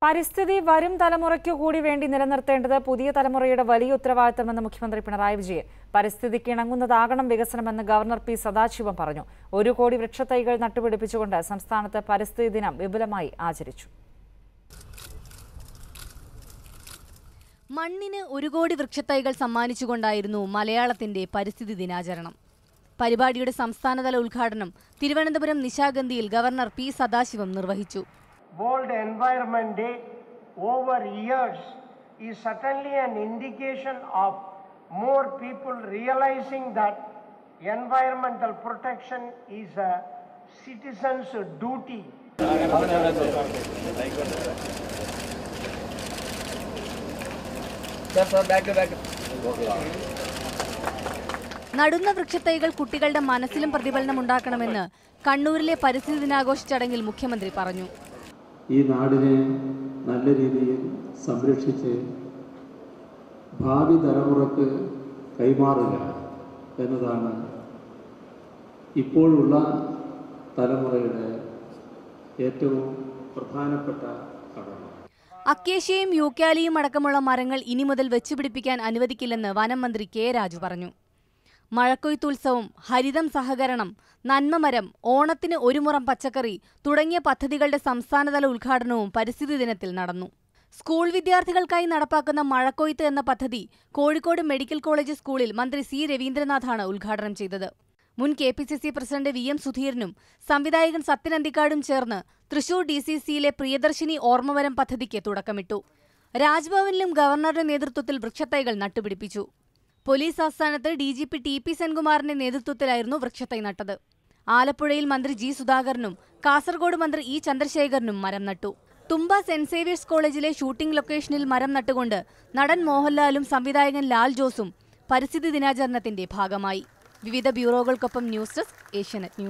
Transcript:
പരിസ്ഥിതി വരും തലമുറയ്ക്കു കൂടി വേണ്ടി നിലനിർത്തേണ്ടത് പുതിയ തലമുറയുടെ വലിയ ഉത്തരവാദിത്തമെന്ന് മുഖ്യമന്ത്രി പിണറായി വിജയൻ പരിസ്ഥിതിക്ക് ഇണങ്ങുന്നതാകണം വികസനമെന്ന് ഗവർണർ പി സദാശിവം പറഞ്ഞു ഒരു കോടി വൃക്ഷത്തൈകൾ നട്ടുപിടിപ്പിച്ചുകൊണ്ട് സംസ്ഥാനത്ത് പരിസ്ഥിതി ദിനം വിപുലമായി ആചരിച്ചു മണ്ണിന് ഒരു കോടി വൃക്ഷത്തൈകൾ സമ്മാനിച്ചുകൊണ്ടായിരുന്നു മലയാളത്തിന്റെ പരിസ്ഥിതി ദിനാചരണം പരിപാടിയുടെ സംസ്ഥാനതല ഉദ്ഘാടനം തിരുവനന്തപുരം നിശാഗന്ധിയിൽ ഗവർണർ പി സദാശിവം നിർവഹിച്ചു World Environment Day over years is certainly an indication of more people realizing that environmental protection is a citizen's duty. നടുന്ന വൃക്ഷത്തൈകൾ കുട്ടികളുടെ മനസ്സിലും പ്രതിഫലനം ഉണ്ടാക്കണമെന്ന് കണ്ണൂരിലെ പരിസ്ഥിതി ദിനാഘോഷ ചടങ്ങിൽ മുഖ്യമന്ത്രി പറഞ്ഞു ഈ നാടിനെ നല്ല രീതിയിൽ സംരക്ഷിച്ച് ഭാവി തലമുറക്ക് കൈമാറുക എന്നതാണ് ഇപ്പോഴുള്ള തലമുറയുടെ ഏറ്റവും പ്രധാനപ്പെട്ട കടമ അക്കേഷ്യയും യൂക്കാലിയും അടക്കമുള്ള മരങ്ങൾ ഇനി മുതൽ വെച്ചുപിടിപ്പിക്കാൻ അനുവദിക്കില്ലെന്ന് വനം മന്ത്രി കെ രാജു പറഞ്ഞു മഴക്കൊയ്ത്തുത്സവം ഹരിതം സഹകരണം നന്മമരം ഓണത്തിന് ഒരു മുറം പച്ചക്കറി തുടങ്ങിയ പദ്ധതികളുടെ സംസ്ഥാനതല ഉദ്ഘാടനവും പരിസ്ഥിതി ദിനത്തിൽ നടന്നു സ്കൂൾ വിദ്യാർത്ഥികൾക്കായി നടപ്പാക്കുന്ന മഴക്കൊയ്ത്ത് എന്ന പദ്ധതി കോഴിക്കോട് മെഡിക്കൽ കോളേജ് സ്കൂളിൽ മന്ത്രി സി രവീന്ദ്രനാഥാണ് ഉദ്ഘാടനം ചെയ്തത് മുൻ K P C C president V M സുധീരനും സംവിധായകൻ സത്യൻ അന്തിക്കാടും ചേർന്ന് തൃശൂർ ഡി സി സിയിലെ പ്രിയദർശിനി ഓർമ്മവരം പദ്ധതിക്ക് തുടക്കമിട്ടു രാജ്ഭവനിലും ഗവർണറുടെ നേതൃത്വത്തിൽ വൃക്ഷത്തൈകൾ നട്ടുപിടിപ്പിച്ചു പോലീസ് ആസ്ഥാനത്ത് D G P T P സെൻകുമാറിന്റെ നേതൃത്വത്തിലായിരുന്നു വൃക്ഷത്തൈ നട്ടത് ആലപ്പുഴയിൽ മന്ത്രി ജി സുധാകരനും കാസർഗോഡ് മന്ത്രി ഇ ചന്ദ്രശേഖരനും മരം നട്ടു തുമ്പ സെന്റ് സേവിയേഴ്സ് കോളേജിലെ ഷൂട്ടിംഗ് ലൊക്കേഷനിൽ മരം നട്ടുകൊണ്ട് നടൻ മോഹൻലാലും സംവിധായകൻ ലാൽ ജോസും പരിസ്ഥിതി ദിനാചരണത്തിന്റെ ഭാഗമായി വിവിധ ബ്യൂറോകൾക്കൊപ്പം ന്യൂസ് ഡെസ്ക് ഏഷ്യാനെറ്റ് ന്യൂസ്